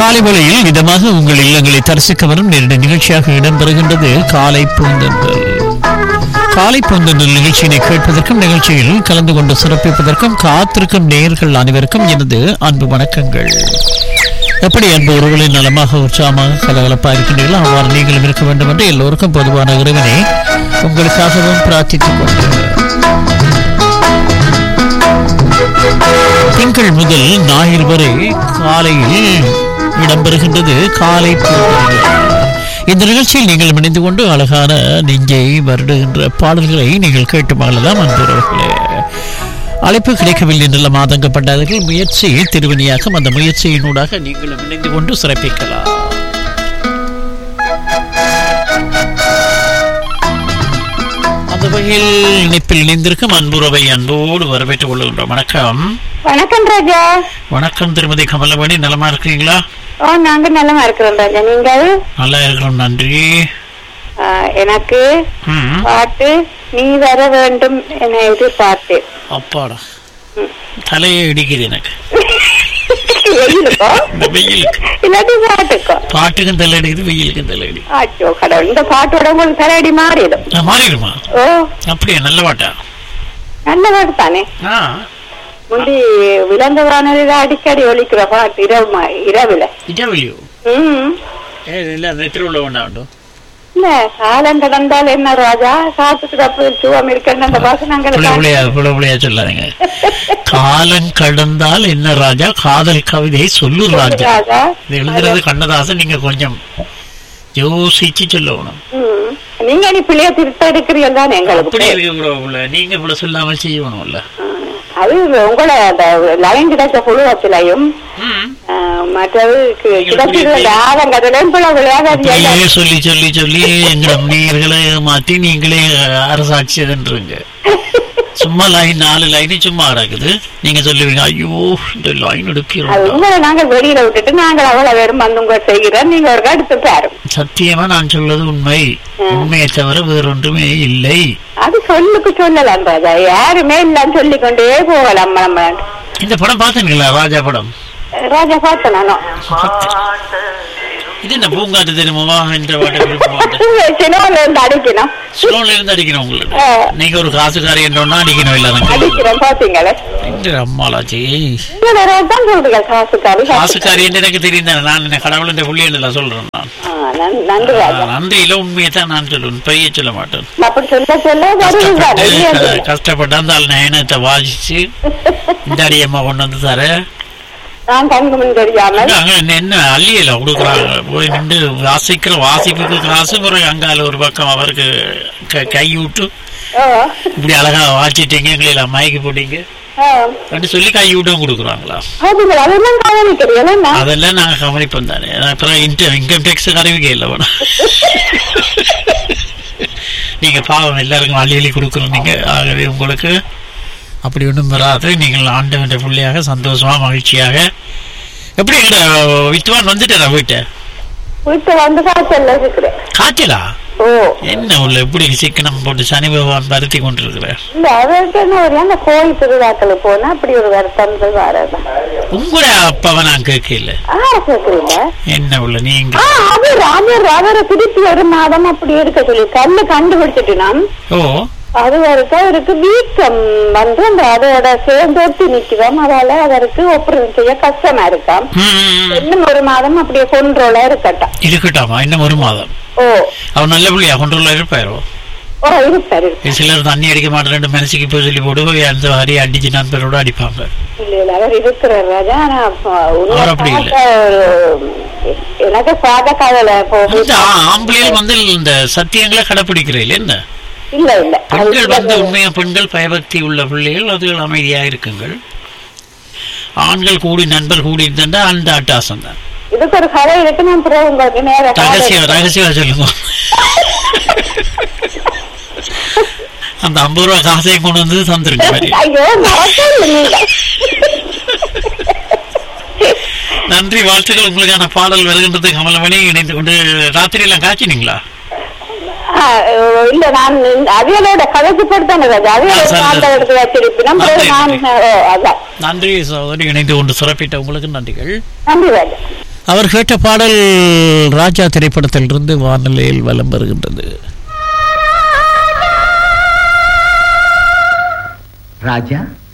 காலை வேளையில் இதமாக உங்கள் இல்லங்களை தரிசிக்க வரும் நேரடி நிகழ்ச்சியாக இடம்பெறுகின்றது காலை பூந்தென்றல் காலை பூந்தென்றல் நிகழ்ச்சியினை கேட்பதற்கும் நிகழ்ச்சியில் கலந்து கொண்டு சிறப்பிப்பதற்கும் காத்திருக்கும் நேயர்கள் அனைவருக்கும் எனது அன்பு வணக்கங்கள் எப்படி அன்பு உறவுகளின் நலமாக உற்சாகமாக கலகலப்பா இருக்கின்றீர்களோ அவ்வாறு நீங்களும் இருக்க வேண்டும் என்று எல்லோருக்கும் பொதுவான இறைவனை உங்களுக்காகவும் பிரார்த்தித்துக் கொண்டு திங்கள் முதல் ஞாயிறு வரை காலையில் இடம்பெறுகின்றது காலை பூந்தென்றல். இந்த நிகழ்ச்சியில் நீங்கள் இணைந்து கொண்டு அழகான நெஞ்சை வருடுகின்ற பாடல்களை நீங்கள் கேட்டு மகளெல்லாம் அன்புறவர்களே அழைப்பு கிடைக்கவில்லை என்றெல்லாம் ஆதங்கப்பட்டார்கள் முயற்சி திருவினையாகும் அந்த முயற்சியினூடாக நீங்களும் இணைந்து கொண்டு சிறப்பிக்கலாம் அந்த வகையில் இணைப்பில் இணைந்திருக்கும் அன்புறவை அன்போடு வரவேற்றுக் கொள்கின்றோம் வணக்கம் வணக்கம் ராஜா வணக்கம் திருமதி கமலமணி நலமா இருக்கிறீங்களா ஓ நாங்க நலமா இருக்கிறோம் ராஜா நீங்கள் நல்லா இருக்கிறோம் நன்றி ஆ, எனக்கு ம் பாட்டு நீ வர வேண்டும் என எதிர்பார்த்தேன் அப்பாடா தலையை இடிக்குது எனக்கு வெயிலுக்கோ இந்த வெயிலுக்கு இல்லாட்டி பாட்டுக்கோ பாட்டுக்கும் தலை அடிக்குது வெயிலுக்கும் தலை அடிக்குது ஆச்சோ கடவுள் இந்த பாட்டோட உங்களுக்கு தலையடி மாறிடும் ஆ, மாறிடுமா ஓ அப்படியா நல்ல பாட்டா நல்ல பாட்டு தானே ஆ முந்தி விளந்த வானொலியில அடிக்கடி ஒலிக்கிற பாட்டு இரவு மா- இரவுல இட்டாவலியோ ம் ஏ இல்லை அந்த திருவிழா ஒன்றாகட்டும் இல்ல காலம் கடந்தால் என்ன ராஜா காத்துக்கு தப்பு சுவம் இருக்கன்னு அந்த பாசம் புள்ள நாங்கள் புள்ளையா புள்ள புள்ளையா சொல்லாதீங்க காலம் கடந்தால் என்ன ராஜா காதல் கவிதை சொல்லு ராஜா ராஜா இது எழுதுறது கண்ணதாசன் நீங்க கொஞ்சம் யோசிச்சு சொல்லணும் ம். நீங்க நீ பிள்ளைய திருத்த எடுக்கிறீர்கள் தான் எங்களுக்கு அப்படி இருக்கு புள்ள புள்ள நீங்க இவ்வளவு சொல்லாமல் செய்யணும்ல ம். அது உங்களை அந்த லைன் கிடைச்ச புழுவத்திலையும் ம் மற்றது கி- நீங்கள் கிடைச்சிருந்த புரியுது. ஆதங்கத்திலையும் பிள்ளை விளையாடாது அப்படியே சொல்லி சொல்லி சொல்லி எங்களை நீர்களை மாத்தி நீங்களே அரசாட்சியதுன்றீங்க சும்மா லைன் நாலு லைன் சும்மா கிடக்குது நீங்க சொல்லுவீங்க ஐயோ இந்த லைன் அது எடுக்கிறோம் உங்களை நாங்க வெளியில விட்டுட்டு நாங்கள் அவ்வளவு பேரும் வந்து உங்க செய்கிறோம் நீங்க ஒரு எடுத்து பாரு சத்தியமா நான் சொல்வது உண்மை உண்மையை தவிர வேறொன்றுமே இல்லை அது சொல்லுக்கு சொல்லலாம் ராஜா யாருமே இல்லன்னு சொல்லிக் கொண்டே போகலாம் நம்ம இந்த படம் பார்த்தீங்களா ராஜா படம் ராஜா பார்த்தேன் நானும் இது என்ன பூங்காட்டு தெரியுமா என்ற பாட்டு விருப்பமாட்டு சினிமால இருந்து அடிக்கணும் ஸ்லோன்ல இருந்து அடிக்கணும் உங்களுக்கு ஆ. நீங்க ஒரு காசுக்காரி என்றோன்னா அடிக்கணும் எல்லாரும் அடிக்கிறோம் பாத்தீங்களே இந்த அம்மாளாச்சி உங்களை தான் சொல்றீங்க காசுக்காரி காசுக்காரி என்று எனக்கு தெரியும் தானே. நான் என்ன கடவுள் புள்ளி என்று சொல்றேன் நான் ஆ, நன்- நன்றி ராஜா நன்றியில உண்மையை தான் நான் சொல்லுவேன் பொய்ய சொல்ல மாட்டேன் அப்படி சொல்ல சொல்ல வருதுதான் கஷ்டப்பட்டு க- கஷ்டப்பட்டு அந்த ஆள் நயனத்தை வாசிச்சு இந்த அடியம்மா கொண்டு வந்து தர நான் கண்கு முன் தெரியாமல் அங்க என்ன- என்ன அள்ளியல கொடுக்குறாங்க போய் நின்று வாசிக்கிற வாசிப்புக்கு காசு பிறகு அங்கால ஒரு பக்கம் அவருக்கு க- கை விட்டு ஆ, இப்படி அழகா வாச்சிட்டீங்க எங்களை எல்லாம் மயக்கி போட்டீங்க ஆ. அப்படி சொல்லி கை விட்டும் கொடுக்குறாங்களா அதுங்க அதெல்லாம் கவனிக்கிறீங்களா நான் அதெல்லாம் நாங்க கவனிப்போம் தானே அப்புறம் இன்கம் இன்கம் டேக்ஸ் அறிவிக்க இல்லை வேணும் நீங்க பாவம் எல்லாருக்கும் அள்ளி அள்ளி கொடுக்குறோம் நீங்க ஆகவே உங்களுக்கு அப்படி ஒன்றும் வராது நீங்கள் ஆண்டவன் பிள்ளையாக சந்தோஷமா மகிழ்ச்சியாக எப்படி எங்க வித்துவான் வந்துட்டாரா வீட்டை வீட்டு வந்து காய்ச்சல் இருக்கிறேன் காய்ச்சலா ஓ என்ன உள்ள எப்படி சிக்கனம் போட்டு சனி பகவான் பருத்தி கொண்டிருக்கிற இல்ல அவருக்கு என்ன ஒரு அந்த கோயில் திருவிழாக்களுக்கு போனா அப்படி ஒரு வருத்தம் வரதான் உங்களோட அப்பாவை நான் கேட்கல ஆ கேக்குறீங்க என்ன உள்ள நீங்க ஆ அவர் அவர் அவரை திருப்பி ஒரு மாதம் அப்படி இருக்க சொல்லி கல்லு கண்டுபிடிச்சிட்டு நான் ஓ அது வரைக்கும் அவருக்கு வீக்கம் வந்து அந்த அதோட சேர்ந்தோட்டு நிக்குதாம் அதால அவருக்கு ஒப்புரம் செய்ய கஷ்டமா இருக்காம் ம், இன்னும் ஒரு மாதம் அப்படியே கொன்றோல இருக்கட்டும் இருக்கட்டாமா இன்னும் ஒரு மாதம் ஓ அவன் நல்ல பிள்ளையா கொண்டு உள்ள இருப்பாரோ ஓ இருப்பாரு இருப்பாரு. சிலர் தண்ணி அடிக்க மாட்டேன் ரெண்டு மனசுக்கு போய் சொல்லி போட்டு அந்த மாதிரி அடிச்சு நண்பரோட அடிப்பாங்க இல்ல இல்ல அவர் இருக்கிறார் ராஜா ஆனா அப்ப உண்மை அவர் அப்படி இல்ல. பார்க்க ஒரு- எனக்கு சாத கவலை போகுது இந்த ஆ- ஆம்பளைகள் வந்து இந்த சத்தியங்களை கடைப்பிடிக்கிறீர்கள் என்ன இல்ல இல்ல அது பெண்கள் வந்து இல்ல. உண்மையா பெண்கள் பயபக்தி உள்ள பிள்ளைகள் அதுகள் அமைதியா இருக்குங்கள் ஆண்கள் கூடி நண்பர் கூடி இருந்தா அந்த அட்டாசம் தான் இதுக்கு ஒரு கதை இருக்கு நான் பிறகு உங்களுக்கு நேர ரகசியம் ரகசியம் சொல்லுங்க அந்த ஐம்பது ரூபா காசையும் கொண்டு வந்து தந்துருங்க மாதிரி ஐயோ மறக்கல நீங்க நன்றி வாழ்த்துக்கள் உங்களுக்கான பாடல் வருகின்றது கமலமணி இணைந்து கொண்டு ராத்திரி எல்லாம் காய்ச்சினீங்களா அஹ், இல்ல நான் அவியலோட கதைக்கு போட்டு ராஜா அவியலோட ஆ, சரி, பாட்டை சரி. எடுத்து வச்சிருப்பேன் நன்றி, பிறகு நான் நன்றி. ஓ, அதான் நன்றி சகோதரி இணைந்து கொண்டு சிறப்பித்த உங்களுக்கு நன்றிகள் நன்றி ராஜா அவர் கேட்ட பாடல் ராஜா திரைப்படத்திலிருந்து வானிலையில் வலம் வருகின்றது ராஜா